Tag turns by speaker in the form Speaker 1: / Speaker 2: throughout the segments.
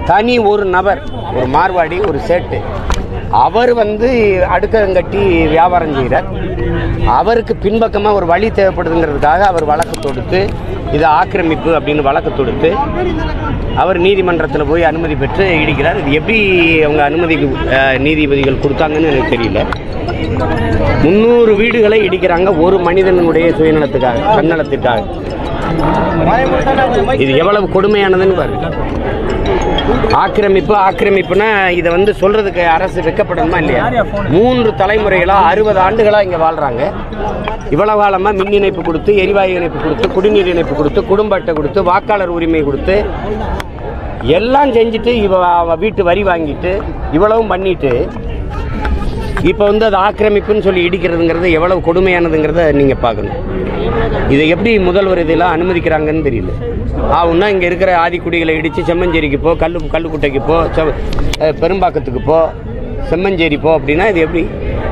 Speaker 1: தனி ஒரு நபர் ஒரு மார்வாடி ஒரு சேட்டு அவர் வந்து அடுக்கங்கட்டி வியாபாரம் செய்கிறார் அவருக்கு பின்பக்கமாக ஒரு வழி தேவைப்படுதுங்கிறதுக்காக அவர் வழக்கு தொடுத்து இது ஆக்கிரமிப்பு அப்படின்னு வழக்கு தொடுத்து அவர் நீதிமன்றத்தில் போய் அனுமதி பெற்று இடிக்கிறார் இது எப்படி அவங்க அனுமதி அஹ், நீதிபதிகள் கொடுத்தாங்கன்னு எனக்கு தெரியல முந்நூறு வீடுகளை இடிக்கிறாங்க ஒரு மனிதனுடைய சுயநலத்துக்காக தன்னலத்திற்காக இது எவ்வளவு கொடுமையானதுன்னு பாருங்க ஆக்கிரமிப்பு ஆக்கிரமிப்புனா இதை வந்து சொல்றதுக்கு அரசு வெக்கப்படணுமா இல்லையா மூன்று தலைமுறைகளா அறுபது ஆண்டுகளா இங்க வாழ்றாங்க இவ்வளவு காலமா மின் இணைப்பு கொடுத்து எரிவாயு இணைப்பு கொடுத்து குடிநீர் இணைப்பு கொடுத்து குடும்ப அட்டை கொடுத்து வாக்காளர் உரிமை கொடுத்து எல்லாம் செஞ்சுட்டு இவ அவ வீட்டு வரி வாங்கிட்டு இவ்வளவும் பண்ணிட்டு இப்போ வந்து அது ஆக்கிரமிப்புன்னு சொல்லி இடிக்கிறதுங்கிறது எவ்வளவு கொடுமையானதுங்கிறத நீங்கள் பார்க்கணும் இதை எப்படி முதல்வர் இதெல்லாம் அனுமதிக்கிறாங்கன்னு தெரியல ஆகுன்னா இங்கே இருக்கிற ஆதிக்குடிகளை இடித்து செம்மஞ்சேரிக்கு போ கல்லு கல்லுக்குட்டைக்கு போ செ- அஹ் பெரும்பாக்கத்துக்கு போ செம்மஞ்சேரி போ அப்படின்னா இது எப்படி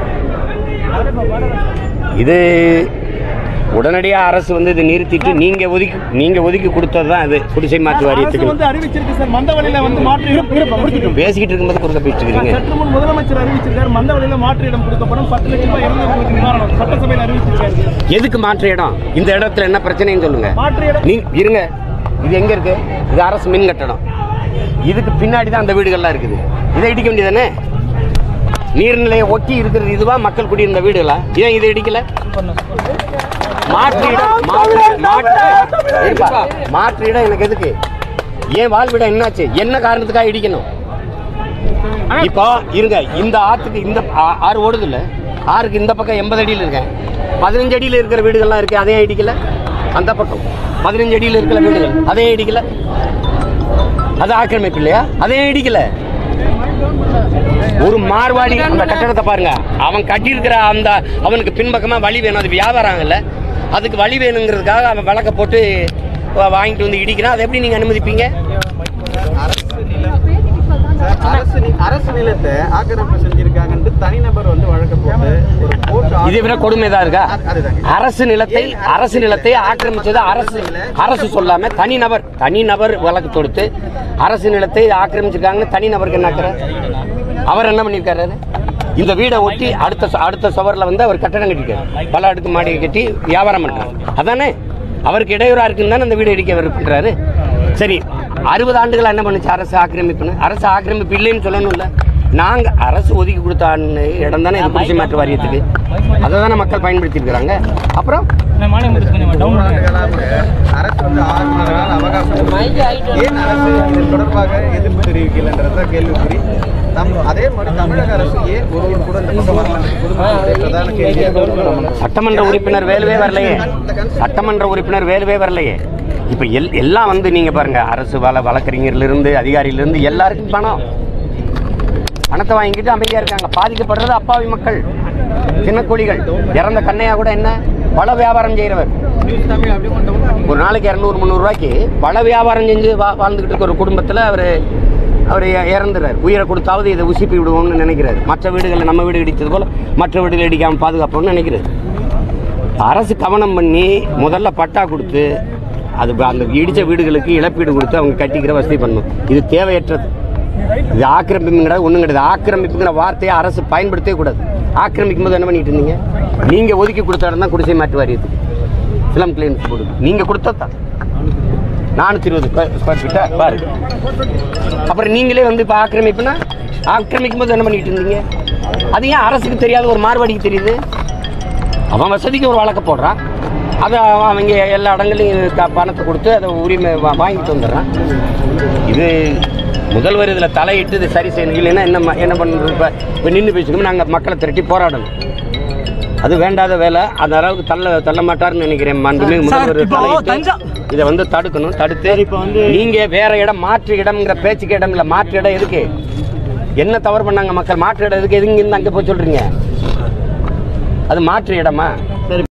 Speaker 1: இது உடனடியாக அரசு வந்து இதை நிறுத்திட்டு நீங்கள் ஒதுக்கி நீங்கள் ஒதுக்கி கொடுத்தது தான் அது குடிசை மாற்று
Speaker 2: அரசு
Speaker 1: வாரியத்துக்கு
Speaker 2: வந்து அறிவிச்சிருக்கு சார் மந்தவழியில வந்து மாற்று இடம் கொடுக்கப்படும்.
Speaker 1: பேசிக்கிட்டு இருக்கும்போது குறுக்க பேசிட்டு இருக்கீங்க
Speaker 2: சற்று முன் முதலமைச்சர் அறிவிச்சிருக்காரு மந்தவழியில மாற்று இடம் கொடுக்கப்படும் பத்து லட்சம் ரூபாய் இறந்தவர்களுக்கு நிவாரணம் சட்டசபையில் அறிவிச்சிருக்காரு
Speaker 1: எதுக்கு மாற்று இடம் இந்த இடத்துல என்ன பிரச்சனைன்னு சொல்லுங்க
Speaker 2: மாற்று இடம்
Speaker 1: நீ இருங்க இது எங்க இருக்கு இது அரசு மின் கட்டடம் இதுக்கு பின்னாடி தான் அந்த வீடுகள்லாம் இருக்குது இதை இடிக்க வேண்டியதானே நீர்நிலையை ஒட்டி இருக்கிறது இதுவா மக்கள் குடியிருந்த வீடுகளா ஏன் இதை இடிக்கல மாற்று இடம் மாற்று மாற்று இருப்பா. மாற்று இடம் எனக்கு எதுக்கு ஏன் வாழ்விடம் என்னாச்சு என்ன காரணத்துக்காக இடிக்கணும் இப்போ இருங்க இந்த ஆத்துக்கு இந்த ஆ- ஆறு ஓடுது இல்ல ஆறுக்கு இந்த பக்கம் எண்பது அடியில் இருக்கேன் பதினஞ்சு அடியில் இருக்கிற வீடுகள்லாம் இருக்கு அதையும் இடிக்கல அந்த பக்கம் பதினஞ்சு அடியில் இருக்கிற வீடுகள் அதையும் இடிக்கல அது ஆக்கிரமிப்பு இல்லையா அதையும் இடிக்கல ஒரு மார்வாடி அந்த கட்டடத்தை பாருங்க அவன் கட்டியிருக்கிற அந்த அவனுக்கு பின்பக்கமா வழி வேணும் அது வியாபாரம் இல்ல அதுக்கு வழி வேணுங்கிறதுக்காக அவன் விளக்க போட்டு வா- வாங்கிட்டு வந்து இடிக்கிறான் அதை எப்படி நீங்க அனுமதிப்பீங்க
Speaker 3: அரசு நி- அரசு நிலத்தை ஆக்கிரமிப்பு செஞ்சிருக்காங்கன்ட்டு தனிநபர் வந்து வழக்கு போட்டு ஒரு கோர்ட்
Speaker 1: இதை விட கொடுமை தான் இருக்கா
Speaker 3: அதுதாங்க.
Speaker 1: அரசு நிலத்தை அரசு நிலத்தை ஆக்கிரமிச்சது அரசு அரசு சொல்லாம தனிநபர் தனிநபர் வழக்கு தொடுத்து அரசு நிலத்தை ஆக்கிரமிச்சிருக்காங்கன்னு தனிநபருக்கு என்ன அக்கறை? அவர் என்ன பண்ணியிருக்காரு இந்த வீடை ஒட்டி அடுத்த சு- அடுத்த சுவரில் வந்து அவர் கட்டடம் கட்டிருக்காரு பல அடுக்கு மாடியை கட்டி வியாபாரம் பண்றாரு அதானே அவருக்கு இடையூறா இருக்குன்னு தானே அந்த வீடை இடிக்க விரும்புகிறாரு சரி அறுபது ஆண்டுகளா என்ன பண்ணுச்சு அரசு ஆக்கிரமிப்புன்னு அரசு ஆக்கிரமிப்பு இல்லைன்னு சொல்லணும்ல நாங்க அரசு ஒதுக்கி கொடுத்த இடம் தானே இது குடிசை மாற்று வாரியத்துக்கு அதை தானே மக்கள் பயன்படுத்தி இருக்கிறாங்க அப்புறம்
Speaker 3: ஆண்டுகளாக அரசு வந்து ஆறு மாத கால அவகாசம் கொடுத்து ஏன் அரசு இது தொடர்பாக எதிர்ப்பு தெரிவிக்கலன்றத கேள்விக்குறி நம் அதே மாதிரி தமிழக அரசு ஏன் ஒருவர் கூட இந்த பக்கம் வரலன்றது பொதுமக்களுடைய பிரதான கேள்வி
Speaker 1: சட்டமன்ற உறுப்பினர் வேலுவே வரலையே சட்டமன்ற உறுப்பினர் வேலுவே வரலையே இப்போ எல் எல்லாம் வந்து நீங்க பாருங்க அரசு வள வழக்கறிஞர்லேருந்து அதிகாரியிலிருந்து எல்லாருக்கும் பணம் பணத்தை வாங்கிட்டு அமைதியா இருக்காங்க பாதிக்கப்படுறது அப்பாவி மக்கள் சின்ன கூலிகள் இறந்த கண்ணையா கூட என்ன பல வியாபாரம் செய்கிறவர் ஒரு நாளைக்கு இரநூறு முந்நூறுரூவாய்க்கு பல வியாபாரம் செஞ்சு வா வாழ்ந்துக்கிட்டு இருக்க ஒரு குடும்பத்தில் அவர் அவர் இறந்துறார் உயிரை கொடுத்தாவது இதை உசிப்பி விடுவோம்னு நினைக்கிறாரு மற்ற வீடுகளில் நம்ம வீடு இடித்தது போல் மற்ற வீடுகள் இடிக்காமல் பாதுகாப்போம்னு நினைக்கிறாரு அரசு கவனம் பண்ணி முதல்ல பட்டா கொடுத்து அது ப- அந்த இடித்த வீடுகளுக்கு இழப்பீடு கொடுத்து அவங்க கட்டிக்கிற வசதி பண்ணணும் இது தேவையற்றது இது ஆக்கிரமிப்புங்கிற ஒன்றும் கிடையாது ஆக்கிரமிப்புங்கிற வார்த்தையை அரசு பயன்படுத்தவே கூடாது ஆக்கிரமிக்கும் போது என்ன பண்ணிட்டு இருந்தீங்க நீங்கள் ஒதுக்கி கொடுத்த இடம் தான் குடிசை மாற்று வாரியத்துக்கு ஃபிலம் கிளீன்ஸ் போர்டு நீங்கள் கொடுத்தது தான் நானூற்றி இருபது ஸ்கொயர் ஃபீட்டா பாரு அப்புறம் நீங்களே வந்து இப்போ ஆக்கிரமிப்புனா ஆக்கிரமிக்கும் போது என்ன பண்ணிட்டு இருந்தீங்க அது ஏன் அரசுக்கு தெரியாத ஒரு மார்வாடிக்கு தெரியுது அவன் வசதிக்கு ஒரு வழக்க போடுறான் அதை அவன் அவங்க எல்லா இடங்களையும் க- பணத்தை கொடுத்து அதை உரிமை வா- வாங்கிட்டு வந்துடுறான் இது முதல்வர் இதில் தலையிட்டு இது சரி செய்யணும் இல்லைன்னா என்ன ம- என்ன பண்ணுறது இப்போ இப்போ நின்று பேசிக்கணும் நாங்கள் மக்களை திரட்டி போராடணும் அது வேண்டாத வேலை அந்த அளவுக்கு தள்ள தள்ள மாட்டாருன்னு நினைக்கிறேன் மாண்புமிகு முதல்வர்
Speaker 2: இப்போ
Speaker 1: தலையிட்டு
Speaker 2: தஞ்சா-
Speaker 1: இதை வந்து தடுக்கணும் தடுத்து
Speaker 2: இப்போ வந்து-
Speaker 1: நீங்க வேற இடம் மாற்று இடம்ங்கிற பேச்சுக்கு இடம் இல்ல மாற்று இடம் எதுக்கு என்ன தவறு பண்ணாங்க மக்கள் மாற்று இடம் எதுக்கு எதுங்க இருந்து அங்கே போய் சொல்றீங்க அது மாற்று இடமா